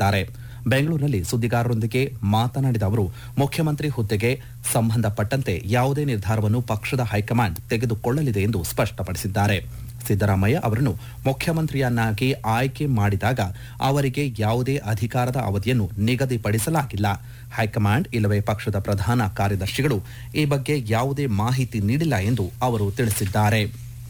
ತಿಳಿಸಿದ್ದಾರೆ ಬೆಂಗಳೂರಿನಲ್ಲಿ ಸುದ್ದಿಗಾರರೊಂದಿಗೆ ಮಾತನಾಡಿದ ಅವರು ಮುಖ್ಯಮಂತ್ರಿ ಹುದ್ದೆಗೆ ಸಂಬಂಧಪಟ್ಟಂತೆ ಯಾವುದೇ ನಿರ್ಧಾರವನ್ನು ಪಕ್ಷದ ಹೈಕಮಾಂಡ್ ತೆಗೆದುಕೊಳ್ಳಲಿದೆ ಎಂದು ಸ್ಪಷ್ಟಪಡಿಸಿದ್ದಾರೆ ಸಿದ್ದರಾಮಯ್ಯ ಅವರನ್ನು ಮುಖ್ಯಮಂತ್ರಿಯನ್ನಾಗಿ ಆಯ್ಕೆ ಮಾಡಿದಾಗ ಅವರಿಗೆ ಯಾವುದೇ ಅಧಿಕಾರದ ಅವಧಿಯನ್ನು ನಿಗದಿಪಡಿಸಲಾಗಿಲ್ಲ ಹೈಕಮಾಂಡ್ ಇಲ್ಲವೇ ಪಕ್ಷದ ಪ್ರಧಾನ ಕಾರ್ಯದರ್ಶಿಗಳು ಈ ಬಗ್ಗೆ ಯಾವುದೇ ಮಾಹಿತಿ ನೀಡಿಲ್ಲ ಎಂದು ಅವರು ತಿಳಿಸಿದ್ದಾರೆ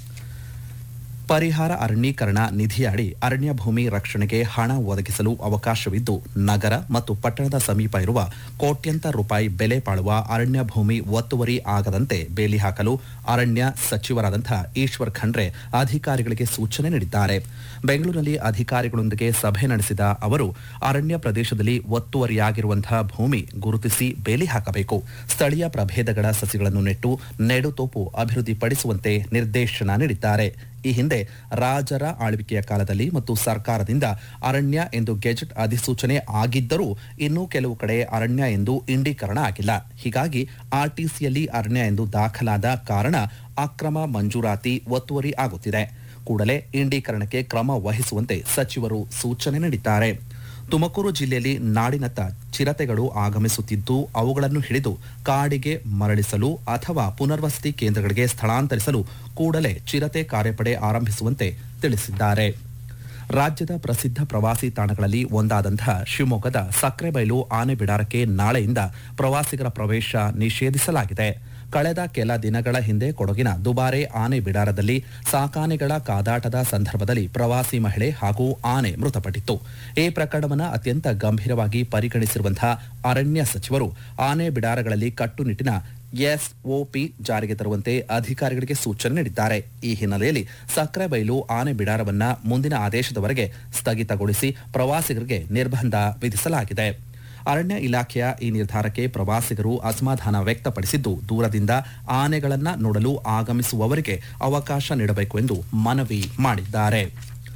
ಪರಿಹಾರ ಅರಣ್ಯೀಕರಣ ನಿಧಿಯಡಿ ಅರಣ್ಯ ಭೂಮಿ ರಕ್ಷಣೆಗೆ ಹಣ ಒದಗಿಸಲು ಅವಕಾಶವಿದ್ದು ನಗರ ಮತ್ತು ಪಟ್ಟಣದ ಸಮೀಪ ಇರುವ ಕೋಟ್ಯಂತರ ರೂಪಾಯಿ ಬೆಲೆ ಬಾಳುವ ಅರಣ್ಯ ಭೂಮಿ ಒತ್ತುವರಿ ಆಗದಂತೆ ಬೇಲಿ ಹಾಕಲು ಅರಣ್ಯ ಸಚಿವರಾದಂತಹ ಈಶ್ವರ್ ಖಂಡ್ರೆ ಅಧಿಕಾರಿಗಳಿಗೆ ಸೂಚನೆ ನೀಡಿದ್ದಾರೆ ಬೆಂಗಳೂರಿನಲ್ಲಿ ಅಧಿಕಾರಿಗಳೊಂದಿಗೆ ಸಭೆ ನಡೆಸಿದ ಅವರು ಅರಣ್ಯ ಪ್ರದೇಶದಲ್ಲಿ ಒತ್ತುವರಿಯಾಗಿರುವಂತಹ ಭೂಮಿ ಗುರುತಿಸಿ ಬೇಲಿ ಹಾಕಬೇಕು ಸ್ಥಳೀಯ ಪ್ರಭೇದಗಳ ಸಸಿಗಳನ್ನು ನೆಟ್ಟು ನೆಡುತೋಪು ಅಭಿವೃದ್ಧಿಪಡಿಸುವಂತೆ ನಿರ್ದೇಶನ ನೀಡಿದ್ದಾರೆ ಈ ಹಿಂದೆ ರಾಜರ ಆಳ್ವಿಕೆಯ ಕಾಲದಲ್ಲಿ ಮತ್ತು ಸರ್ಕಾರದಿಂದ ಅರಣ್ಯ ಎಂದು ಗೆಜೆಟ್ ಅಧಿಸೂಚನೆ ಆಗಿದ್ದರೂ ಇನ್ನೂ ಕೆಲವು ಕಡೆ ಅರಣ್ಯ ಎಂದು ಇಂಡೀಕರಣ ಆಗಿಲ್ಲ ಹೀಗಾಗಿ ಆರ್ಟಿಸಿಯಲ್ಲಿ ಅರಣ್ಯ ಎಂದು ದಾಖಲಾದ ಕಾರಣ ಅಕ್ರಮ ಮಂಜೂರಾತಿ ಒತ್ತುವರಿ ಆಗುತ್ತಿದೆ ಕೂಡಲೇ ಇಂಡೀಕರಣಕ್ಕೆ ಕ್ರಮ ವಹಿಸುವಂತೆ ಸಚಿವರು ಸೂಚನೆ ನೀಡಿದ್ದಾರೆ ತುಮಕೂರು ಜಿಲ್ಲೆಯಲ್ಲಿ ನಾಡಿನತ್ತ ಚಿರತೆಗಳು ಆಗಮಿಸುತ್ತಿದ್ದು ಅವುಗಳನ್ನು ಹಿಡಿದು ಕಾಡಿಗೆ ಮರಳಿಸಲು ಅಥವಾ ಪುನರ್ವಸತಿ ಕೇಂದ್ರಗಳಿಗೆ ಸ್ಥಳಾಂತರಿಸಲು ಕೂಡಲೇ ಚಿರತೆ ಕಾರ್ಯಪಡೆ ಆರಂಭಿಸುವಂತೆ ತಿಳಿಸಿದ್ದಾರೆ ರಾಜ್ಯದ ಪ್ರಸಿದ್ಧ ಪ್ರವಾಸಿ ತಾಣಗಳಲ್ಲಿ ಒಂದಾದಂತಹ ಶಿವಮೊಗ್ಗದ ಸಕ್ರೆಬೈಲು ಆನೆ ಬಿಡಾರಕ್ಕೆ ನಾಳೆಯಿಂದ ಪ್ರವಾಸಿಗರ ಪ್ರವೇಶ ನಿಷೇಧಿಸಲಾಗಿದೆ ಕಳೆದ ಕೆಲ ದಿನಗಳ ಹಿಂದೆ ಕೊಡಗಿನ ದುಬಾರೆ ಆನೆ ಬಿಡಾರದಲ್ಲಿ ಸಾಕಾನೆಗಳ ಕಾದಾಟದ ಸಂದರ್ಭದಲ್ಲಿ ಪ್ರವಾಸಿ ಮಹಿಳೆ ಹಾಗೂ ಆನೆ ಮೃತಪಟ್ಟಿತ್ತು ಈ ಪ್ರಕರಣವನ್ನು ಅತ್ಯಂತ ಗಂಭೀರವಾಗಿ ಪರಿಗಣಿಸಿರುವಂತಹ ಅರಣ್ಯ ಸಚಿವರು ಆನೆ ಬಿಡಾರಗಳಲ್ಲಿ ಕಟ್ಟುನಿಟ್ಟಿನ ಎಸ್ಒಪಿ ಜಾರಿಗೆ ತರುವಂತೆ ಅಧಿಕಾರಿಗಳಿಗೆ ಸೂಚನೆ ನೀಡಿದ್ದಾರೆ ಈ ಹಿನ್ನೆಲೆಯಲ್ಲಿ ಸಕ್ರೆಬೈಲು ಆನೆ ಬಿಡಾರವನ್ನ ಮುಂದಿನ ಆದೇಶದವರೆಗೆ ಸ್ಥಗಿತಗೊಳಿಸಿ ಪ್ರವಾಸಿಗರಿಗೆ ನಿರ್ಬಂಧ ವಿಧಿಸಲಾಗಿದೆ ಅರಣ್ಯ ಇಲಾಖೆಯ ಈ ನಿರ್ಧಾರಕ್ಕೆ ಪ್ರವಾಸಿಗರು ಅಸಮಾಧಾನ ವ್ಯಕ್ತಪಡಿಸಿದ್ದು ದೂರದಿಂದ ಆನೆಗಳನ್ನ ನೋಡಲು ಆಗಮಿಸುವವರಿಗೆ ಅವಕಾಶ ನೀಡಬೇಕು ಎಂದು ಮನವಿ ಮಾಡಿದ್ದಾರೆ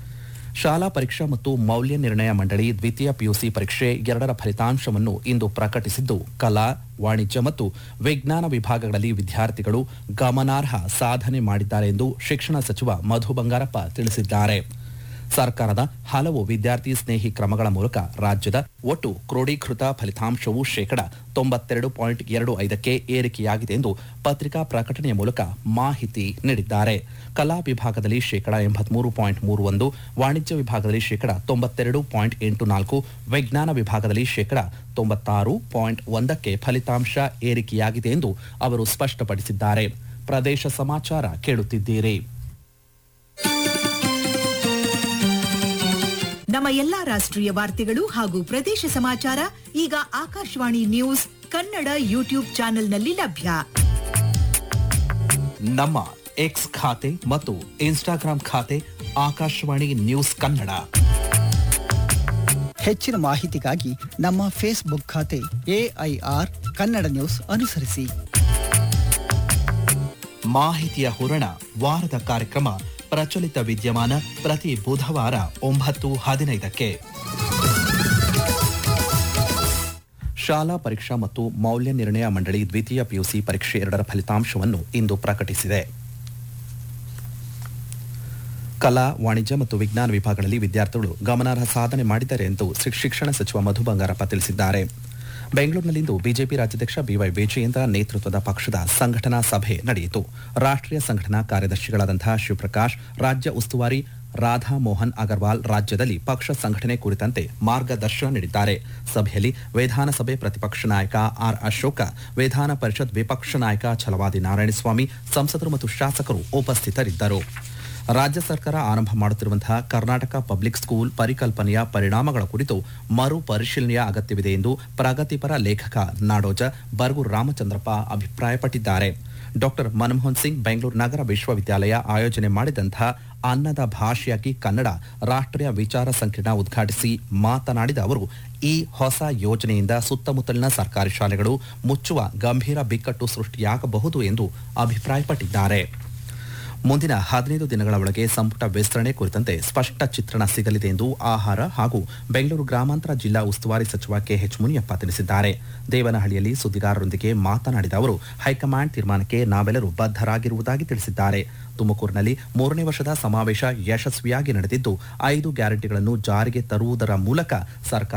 ಶಾಲಾ ಪರೀಕ್ಷಾ ಮತ್ತು ಮೌಲ್ಯ ನಿರ್ಣಯ ಮಂಡಳಿ ದ್ವಿತೀಯ ಪಿಯುಸಿ ಪರೀಕ್ಷೆ ಎರಡರ ಫಲಿತಾಂಶವನ್ನು ಇಂದು ಪ್ರಕಟಿಸಿದ್ದು ಕಲಾ ವಾಣಿಜ್ಯ ಮತ್ತು ವಿಜ್ಞಾನ ವಿಭಾಗಗಳಲ್ಲಿ ವಿದ್ಯಾರ್ಥಿಗಳು ಗಮನಾರ್ಹ ಸಾಧನೆ ಮಾಡಿದ್ದಾರೆ ಎಂದು ಶಿಕ್ಷಣ ಸಚಿವ ಮಧು ಬಂಗಾರಪ್ಪ ತಿಳಿಸಿದ್ದಾರೆ ಸರ್ಕಾರದ ಹಲವು ವಿದ್ಯಾರ್ಥಿ ಸ್ನೇಹಿ ಕ್ರಮಗಳ ಮೂಲಕ ರಾಜ್ಯದ ಒಟ್ಟು ಕ್ರೋಢೀಕೃತ ಫಲಿತಾಂಶವು ಶೇಕಡ ತೊಂಬತ್ತೆರಡು ಪಾಯಿಂಟ್ ಎರಡು ಐದಕ್ಕೆ ಏರಿಕೆಯಾಗಿದೆ ಎಂದು ಪತ್ರಿಕಾ ಪ್ರಕಟಣೆಯ ಮೂಲಕ ಮಾಹಿತಿ ನೀಡಿದ್ದಾರೆ ಕಲಾ ವಿಭಾಗದಲ್ಲಿ ಶೇಕಡ ಎಂಬತ್ಮೂರು ಪಾಯಿಂಟ್ ಮೂರು ಒಂದು ವಾಣಿಜ್ಯ ವಿಭಾಗದಲ್ಲಿ ಶೇಕಡ ತೊಂಬತ್ತೆರಡು ಪಾಯಿಂಟ್ ಎಂಟು ನಾಲ್ಕು ವಿಜ್ಞಾನ ವಿಭಾಗದಲ್ಲಿ ಶೇಕಡ ತೊಂಬತ್ತಾರು ಪಾಯಿಂಟ್ ಒಂದಕ್ಕೆ ಫಲಿತಾಂಶ ಏರಿಕೆಯಾಗಿದೆ ಎಂದು ಅವರು ಸ್ಪಷ್ಟಪಡಿಸಿದ್ದಾರೆ ಪ್ರದೇಶ ಸಮಾಚಾರ ಕೇಳುತ್ತಿದ್ದೀರಿ ನಮ್ಮ ಎಲ್ಲಾ ರಾಷ್ಟ್ರೀಯ ವಾರ್ತೆಗಳು ಹಾಗೂ ಪ್ರದೇಶ ಸಮಾಚಾರ ಈಗ ಆಕಾಶವಾಣಿ ನ್ಯೂಸ್ ಕನ್ನಡ ಯೂಟ್ಯೂಬ್ ಚಾನೆಲ್ನಲ್ಲಿ ಲಭ್ಯ ನಮ್ಮ ಎಕ್ಸ್ ಖಾತೆ ಮತ್ತು ಇನ್ಸ್ಟಾಗ್ರಾಂ ಖಾತೆ ಆಕಾಶವಾಣಿ ನ್ಯೂಸ್ ಕನ್ನಡ ಹೆಚ್ಚಿನ ಮಾಹಿತಿಗಾಗಿ ನಮ್ಮ ಫೇಸ್ಬುಕ್ ಖಾತೆ ಎಐಆರ್ ಕನ್ನಡ ನ್ಯೂಸ್ ಅನುಸರಿಸಿ ಮಾಹಿತಿಯ ಹೂರಣ ವಾರದ ಕಾರ್ಯಕ್ರಮ ಪ್ರಚಲಿತ ವಿದ್ಯಮಾನ ಪ್ರತಿ ಬುಧವಾರ ಒಂಬತ್ತು ಹದಿನೈದಕ್ಕೆ ಶಾಲಾ ಪರೀಕ್ಷಾ ಮತ್ತು ಮೌಲ್ಯ ನಿರ್ಣಯ ಮಂಡಳಿ ದ್ವಿತೀಯ ಪಿಯುಸಿ ಪರೀಕ್ಷೆ ಎರಡರ ಫಲಿತಾಂಶವನ್ನು ಇಂದು ಪ್ರಕಟಿಸಿದೆ ಕಲಾ ವಾಣಿಜ್ಯ ಮತ್ತು ವಿಜ್ಞಾನ ವಿಭಾಗಗಳಲ್ಲಿ ವಿದ್ಯಾರ್ಥಿಗಳು ಗಮನಾರ್ಹ ಸಾಧನೆ ಮಾಡಿದ್ದಾರೆ ಎಂದು ಶಿ- ಶಿಕ್ಷಣ ಸಚಿವ ಮಧು ಬಂಗಾರಪ್ಪ ತಿಳಿಸಿದ್ದಾರೆ ಬೆಂಗಳೂರಿನಲ್ಲಿಂದು ಬಿಜೆಪಿ ರಾಜ್ಯಾಧ್ಯಕ್ಷ ಬಿವೈ ವಿಜಯೇಂದ್ರ ನೇತೃತ್ವದ ಪಕ್ಷದ ಸಂಘಟನಾ ಸಭೆ ನಡೆಯಿತು ರಾಷ್ಟ್ರೀಯ ಸಂಘಟನಾ ಕಾರ್ಯದರ್ಶಿಗಳಾದಂತಹ ಶಿವಪ್ರಕಾಶ್ ರಾಜ್ಯ ಉಸ್ತುವಾರಿ ರಾಧಾ ಮೋಹನ್ ಅಗರ್ವಾಲ್ ರಾಜ್ಯದಲ್ಲಿ ಪಕ್ಷ ಸಂಘಟನೆ ಕುರಿತಂತೆ ಮಾರ್ಗದರ್ಶನ ನೀಡಿದ್ದಾರೆ ಸಭೆಯಲ್ಲಿ ವಿಧಾನಸಭೆ ಪ್ರತಿಪಕ್ಷ ನಾಯಕ ಆರ್ ಅಶೋಕ ವಿಧಾನ ಪರಿಷತ್ ವಿಪಕ್ಷ ನಾಯಕ ಛಲವಾದಿ ನಾರಾಯಣಸ್ವಾಮಿ ಸಂಸದರು ಮತ್ತು ಶಾಸಕರು ಉಪಸ್ಥಿತರಿದ್ದರು ರಾಜ್ಯ ಸರ್ಕಾರ ಆರಂಭ ಮಾಡುತ್ತಿರುವಂತಹ ಕರ್ನಾಟಕ ಪಬ್ಲಿಕ್ ಸ್ಕೂಲ್ ಪರಿಕಲ್ಪನೆಯ ಪರಿಣಾಮಗಳ ಕುರಿತು ಮರು ಪರಿಶೀಲನೆಯ ಅಗತ್ಯವಿದೆ ಎಂದು ಪ್ರಗತಿಪರ ಲೇಖಕ ನಾಡೋಜ ಬರ್ಗೂರು ರಾಮಚಂದ್ರಪ್ಪ ಅಭಿಪ್ರಾಯಪಟ್ಟಿದ್ದಾರೆ ಡಾಕ್ಟರ್ ಮನಮೋಹನ್ ಸಿಂಗ್ ಬೆಂಗಳೂರು ನಗರ ವಿಶ್ವವಿದ್ಯಾಲಯ ಆಯೋಜನೆ ಮಾಡಿದಂತಹ ಅನ್ನದ ಭಾಷೆಯಾಗಿ ಕನ್ನಡ ರಾಷ್ಟ್ರೀಯ ವಿಚಾರ ಸಂಕಿರಣ ಉದ್ಘಾಟಿಸಿ ಮಾತನಾಡಿದ ಅವರು ಈ ಹೊಸ ಯೋಜನೆಯಿಂದ ಸುತ್ತಮುತ್ತಲಿನ ಸರ್ಕಾರಿ ಶಾಲೆಗಳು ಮುಚ್ಚುವ ಗಂಭೀರ ಬಿಕ್ಕಟ್ಟು ಸೃಷ್ಟಿಯಾಗಬಹುದು ಎಂದು ಅಭಿಪ್ರಾಯಪಟ್ಟಿದ್ದಾರೆ ಮುಂದಿನ ಹದಿನೈದು ದಿನಗಳ ಒಳಗೆ ಸಂಪುಟ ವಿಸ್ತರಣೆ ಕುರಿತಂತೆ ಸ್ಪಷ್ಟ ಚಿತ್ರಣ ಸಿಗಲಿದೆ ಎಂದು ಆಹಾರ ಹಾಗೂ ಬೆಂಗಳೂರು ಗ್ರಾಮಾಂತರ ಜಿಲ್ಲಾ ಉಸ್ತುವಾರಿ ಸಚಿವ ಕೆಎಚ್ ಮುನಿಯಪ್ಪ ತಿಳಿಸಿದ್ದಾರೆ ದೇವನಹಳ್ಳಿಯಲ್ಲಿ ಸುದ್ದಿಗಾರರೊಂದಿಗೆ ಮಾತನಾಡಿದ ಅವರು ಹೈಕಮಾಂಡ್ ತೀರ್ಮಾನಕ್ಕೆ ನಾವೆಲ್ಲರೂ ಬದ್ಧರಾಗಿರುವುದಾಗಿ ತಿಳಿಸಿದ್ದಾರೆ ತುಮಕೂರಿನಲ್ಲಿ ಮೂರನೇ ವರ್ಷದ ಸಮಾವೇಶ ಯಶಸ್ವಿಯಾಗಿ ನಡೆದಿದ್ದು ಐದು ಗ್ಯಾರಂಟಿಗಳನ್ನು ಜಾರಿಗೆ ತರುವುದರ ಮೂಲಕ ಸರ್ಕಾರ